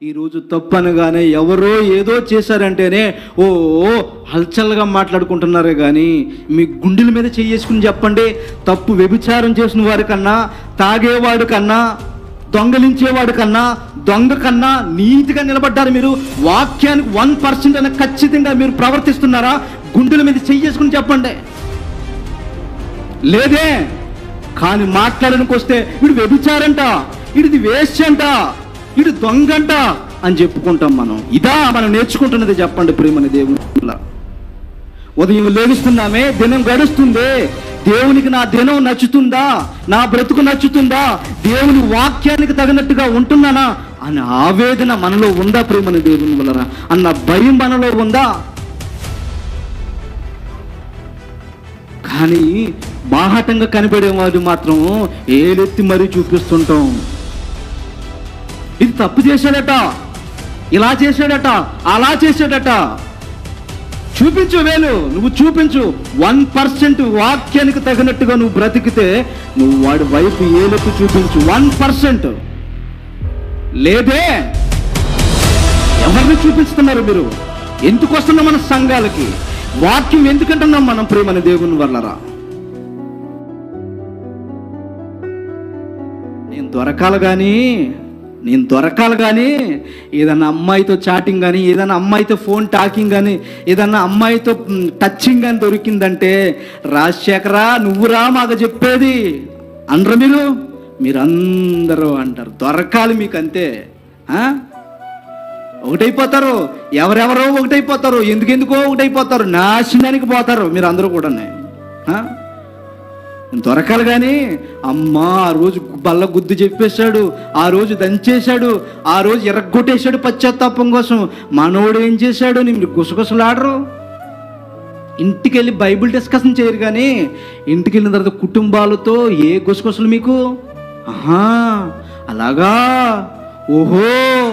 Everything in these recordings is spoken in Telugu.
ఈరోజు తప్పు అనగానే ఎవరో ఏదో చేశారంటేనే ఓ ఓ హల్చల్గా మాట్లాడుకుంటున్నారే కానీ మీ గుండెల మీద చేసుకుని చెప్పండి తప్పు వ్యభిచారం చేసిన వారి కన్నా తాగేవాడు కన్నా దొంగలించేవాడు కన్నా దొంగ కన్నా నీతిగా నిలబడ్డారు మీరు వాక్యానికి వన్ పర్సెంట్ అన్న ఖచ్చితంగా మీరు ప్రవర్తిస్తున్నారా గుండెల మీద చేసుకుని చెప్పండి లేదే కానీ మాట్లాడడానికి వస్తే వీడు వ్యభిచారంట వీడిది వేస్ట్ అంట వీడు దొంగంట అని చెప్పుకుంటాం మనం ఇదా మనం నేర్చుకుంటున్నది చెప్పండి ప్రేమని దేవుని ఉదయం లేవిస్తున్నామే దినం గడుస్తుంది దేవునికి నా దినం నచ్చుతుందా నా బ్రతుకు నచ్చుతుందా దేవుని వాక్యానికి తగినట్టుగా ఉంటున్నానా అనే ఆవేదన మనలో ఉందా ప్రేమని దేవుని వలన అన్న భయం మనలో ఉందా కానీ బాహటంగా కనబడేవాడు మాత్రం ఏలెత్తి మరీ చూపిస్తుంటాం ఇది తప్పు చేశాడట ఇలా చేశాడట అలా చేశాడట చూపించు వేలు నువ్వు చూపించు వన్ పర్సెంట్ వాక్యానికి తగినట్టుగా నువ్వు బ్రతికితే నువ్వు వాడి వైపు ఏలెత్తి చూపించు వన్ పర్సెంట్ లేదే ఎవరిని చూపిస్తున్నారు మీరు ఎందుకు వస్తున్నాం మన సంఘాలకి వాక్యం ఎందుకంటున్నాం మనం ప్రేమని దేవుని వల్లరా నేను దొరకాలి కానీ నేను దొరకాలి కానీ ఏదన్నా అమ్మాయితో చాటింగ్ కానీ ఏదన్నా అమ్మాయితో ఫోన్ టాకింగ్ కానీ ఏదన్నా అమ్మాయితో మ్, టచింగ్ కానీ దొరికిందంటే రాజశేఖరా నువ్వురా మాకు చెప్పేది అనరు మీరు మీరందరూ అంటారు దొరకాలి మీకు అంతే ఆ? ఒకటైపోతారు ఎవరెవరో ఒకటైపోతారు ఎందుకెందుకో ఒకటైపోతారు నాశనానికి పోతారు మీరు అందరూ కూడా దొరకాలి కానీ అమ్మా ఆ రోజు బల్ల గుద్దు చెప్పేశాడు ఆ రోజు దంచేశాడు ఆ రోజు ఎరగొట్టేశాడు పశ్చాత్తాపం కోసం మనోడు ఏం చేశాడు ని మీరు గుసగుసలాడరు ఇంటికి వెళ్ళి బైబిల్ డిస్కషన్ చేయరు కానీ ఇంటికి వెళ్ళిన తర్వాత కుటుంబాలతో ఏ గుసగుసలు మీకు ఆహా అలాగా ఓహో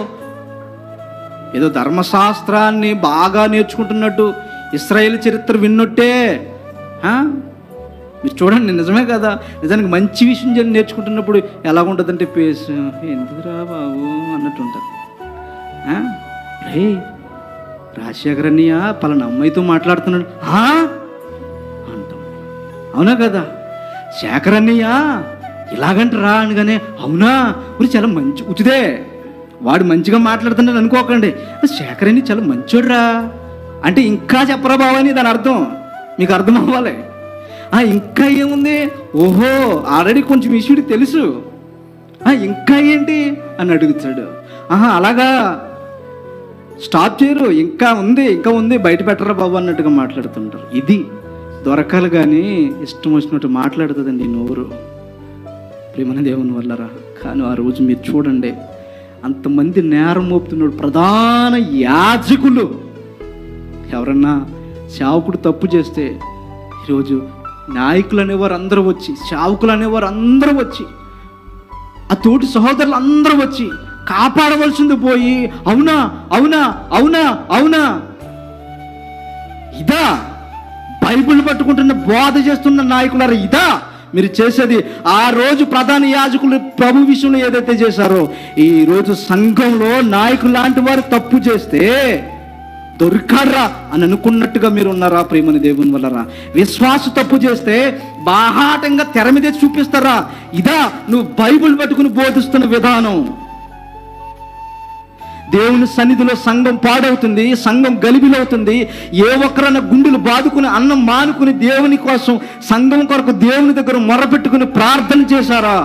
ఏదో ధర్మశాస్త్రాన్ని బాగా నేర్చుకుంటున్నట్టు ఇస్రాయేల్ చరిత్ర విన్నట్టే ఆ? మీరు చూడండి నిజమే కదా నిజానికి మంచి విషయం జరి నేర్చుకుంటున్నప్పుడు ఎలా ఉంటుందంటే పేస్ ఎందుకురా బాబు అన్నట్టు ఉంటుంది ఆ? రే రాజశేఖర్ అన్నయ్య పలానా అమ్మాయితో మాట్లాడుతున్నాడు "ఆ?" అంటాం అవునా కదా శేఖర్ అన్నయ్య ఇలాగంటరా అనగానే అవునా మరి చాలా మంచి ఉచిదే వాడు మంచిగా మాట్లాడుతున్నాడు అనుకోకండి శేఖర్ అన్నయ్య చాలా మంచోడ్రా అంటే ఇంకా చెప్పరా బావని దాని అర్థం మీకు అర్థం అవ్వాలి ఆ, ఇంకా ఏముంది ఓహో ఆల్రెడీ కొంచెం విషయుడికి తెలుసు "ఆ, ఇంకా ఏంటి అని అడుగుతాడు ఆహా అలాగా స్టాప్ చేయరు ఇంకా ఉంది ఇంకా ఉంది బయట పెట్టరా బాబు అన్నట్టుగా మాట్లాడుతుంటారు ఇది దొరకాలి కానీ ఇష్టం వచ్చినట్టు మాట్లాడుతుందండి నోరు ప్రేమన దేవుని వల్లరా కానీ ఆ రోజు మీరు చూడండి అంతమంది నేరం మోపుతున్నాడు ప్రధాన యాజకులు ఎవరన్నా సేవకుడు తప్పు చేస్తే ఈరోజు నాయకులు అనేవారు అందరూ వచ్చి సేవకులు అనేవారు అందరూ వచ్చి ఆ తోటి సహోదరులు అందరూ వచ్చి కాపాడవలసింది పోయి అవునా అవునా అవునా అవునా ఇదా బైబిల్ పట్టుకుంటున్న బోధ చేస్తున్న నాయకులారా ఇదా మీరు చేసేది ఆ రోజు ప్రధాన యాజకులు ప్రభు విషయంలో ఏదైతే చేశారో ఈ రోజు సంఘంలో నాయకులు లాంటి వారు తప్పు చేస్తే దొరికాడ్రా అని అనుకున్నట్టుగా మీరు ఉన్నారా ప్రేమని దేవుని వల్లరా విశ్వాస తప్పు చేస్తే బాహాటంగా తెర మీదే చూపిస్తారా ఇదా నువ్వు బైబిల్ పట్టుకుని బోధిస్తున్న విధానం దేవుని సన్నిధిలో సంఘం పాడవుతుంది సంఘం గలిబిలవుతుంది ఏ ఒక్కరన్నా గుండెలు బాదుకుని అన్నం మానుకుని దేవుని కోసం సంఘం కొరకు దేవుని దగ్గర మొరపెట్టుకుని ప్రార్థన చేశారా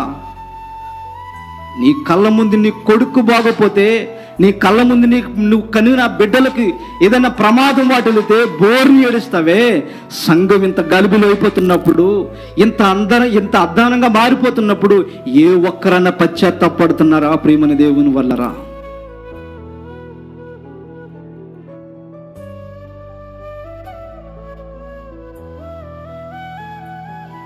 నీ కళ్ళ ముందు నీ కొడుకు బాగపోతే నీ కళ్ళ ముందు నీ నువ్వు కనిన బిడ్డలకి ఏదైనా ప్రమాదం వాటిల్లితే బోర్ని ఏడుస్తావే సంఘం ఇంత గలుబులు అయిపోతున్నప్పుడు ఇంత అందర ఇంత అద్దానంగా మారిపోతున్నప్పుడు ఏ ఒక్కరన్నా పశ్చాత్తాపడుతున్నారా ప్రియమని దేవుని వల్లరా